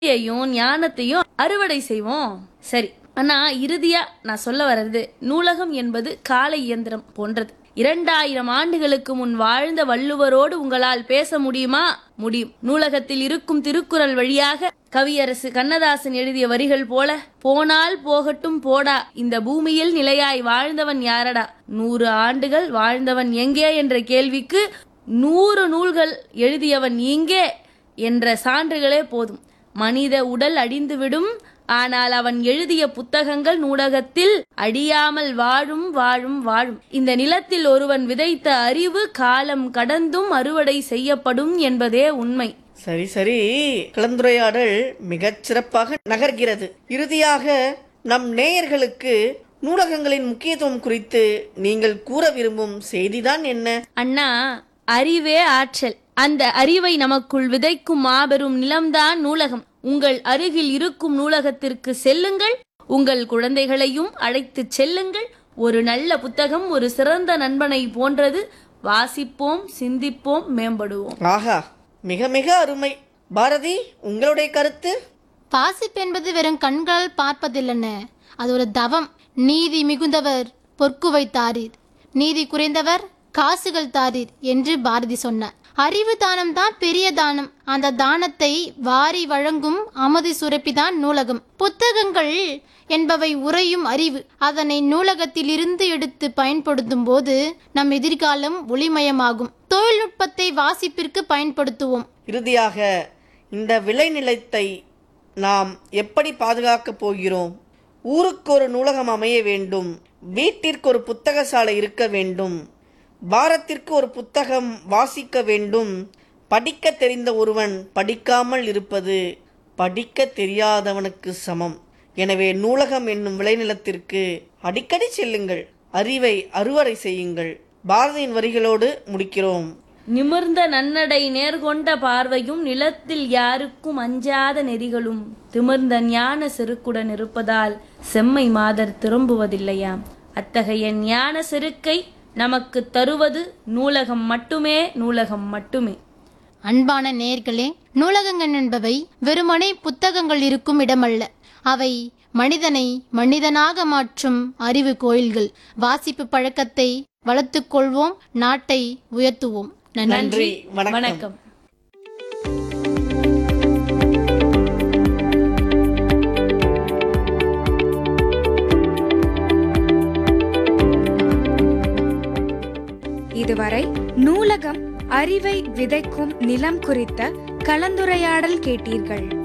ஞானத்தையும் ஞானத்தையும் அறுவடை செய்வோம் சரி ஆனா இறுதியா நான் சொல்ல வர்றது நூலகம் என்பது கால இயந்திரம் போன்றது இரண்டாயிரம் ஆண்டுகளுக்கு முன் வாழ்ந்த வள்ளுவரோடு உங்களால் பேச முடியுமா முடியும் நூலகத்தில் இருக்கும் திருக்குறள் வழியாக கவியரசு கண்ணதாசன் எழுதிய வரிகள் போல போனால் போகட்டும் போடா இந்த பூமியில் நிலையாய் வாழ்ந்தவன் யாரடா நூறு ஆண்டுகள் வாழ்ந்தவன் எங்கே என்ற கேள்விக்கு நூறு நூல்கள் எழுதியவன் இங்கே என்ற சான்றுகளே போதும் மனித உடல் அடிந்துவிடும் ஆனால் அவன் எழுதிய புத்தகங்கள் நூலகத்தில் அடியாமல் வாழும் வாழும் வாழும் இந்த நிலத்தில் ஒருவன் விதைத்த அறிவு காலம் கடந்தும் அறுவடை செய்யப்படும் என்பதே உண்மை சரி சரி கலந்துரையாடல் மிகச் சிறப்பாக நகர்கிறது இறுதியாக நம் நேயர்களுக்கு நூலகங்களின் முக்கியத்துவம் குறித்து நீங்கள் கூற விரும்பும் செய்திதான் என்ன அண்ணா அறிவே ஆற்றல் அந்த அறிவை நமக்குள் விதைக்கும் மாபெரும் நிலம்தான் நூலகம் உங்கள் அருகில் இருக்கும் நூலகத்திற்கு செல்லுங்கள் உங்கள் குழந்தைகளையும் அழைத்துச் செல்லுங்கள் ஒரு நல்ல புத்தகம் ஒரு சிறந்த நண்பனை போன்றது வாசிப்போம் சிந்திப்போம் மேம்படுவோம் ஆஹா மிக மிக அருமை பாரதி உங்களுடைய கருத்து வாசிப்பென்பது வெறும் கண்களால் பார்ப்பதில்லன அது ஒரு தவம் நீதி மிகுந்தவர் பொற்குவை தாரீர் நீதி குறைந்தவர் காசுகள் தாரீர் என்று பாரதி சொன்னார் அறிவு தானம் தான் பெரிய தானம் அந்த தானத்தை வாரி வழங்கும் அமதி சுரப்பிதான் நூலகம் புத்தகங்கள் என்பவை உறையும் அறிவு அதனை நூலகத்தில் இருந்து எடுத்து பயன்படுத்தும் போது நம் எதிர்காலம் ஒளிமயமாகும் தொழில்நுட்பத்தை வாசிப்பிற்கு பயன்படுத்துவோம் இறுதியாக இந்த விளைநிலத்தை நாம் எப்படி பாதுகாக்கப் போகிறோம் ஊருக்கு ஒரு நூலகம் அமைய வேண்டும் வீட்டிற்கு ஒரு புத்தக சாலை இருக்க வேண்டும் வாரத்திற்கு ஒரு புத்தகம் வாசிக்க வேண்டும் படிக்க தெரிந்த ஒருவன் படிக்காமல் இருப்பது படிக்க தெரியாதவனுக்கு சமம் எனவே நூலகம் என்னும் விளைநிலத்திற்கு அடிக்கடி செல்லுங்கள் அறிவை அறுவடை செய்யுங்கள் பாரதியின் வரிகளோடு முடிக்கிறோம் நிமிர்ந்த நன்னடை நேர்கொண்ட பார்வையும் நிலத்தில் யாருக்கும் அஞ்சாத நெறிகளும் திமிர்ந்த ஞான செருக்குடன் இருப்பதால் செம்மை மாதர் திரும்புவதில்லையாம் அத்தகைய ஞான செருக்கை நமக்கு தருவது நூலகம் மட்டுமே நூலகம் மட்டுமே அன்பான நேர்களே நூலகங்கள் என்பவை வெறுமனே புத்தகங்கள் இருக்கும் இடமல்ல அவை மனிதனை மனிதனாக மாற்றும் அறிவு கோயில்கள் வாசிப்பு பழக்கத்தை வளர்த்துக் கொள்வோம் நாட்டை உயர்த்துவோம் நன்றி நன்றி வணக்கம் வணக்கம் இதுவரை நூலகம் அறிவை விதைக்கும் நிலம் குறித்த கலந்துரையாடல் கேட்டீர்கள்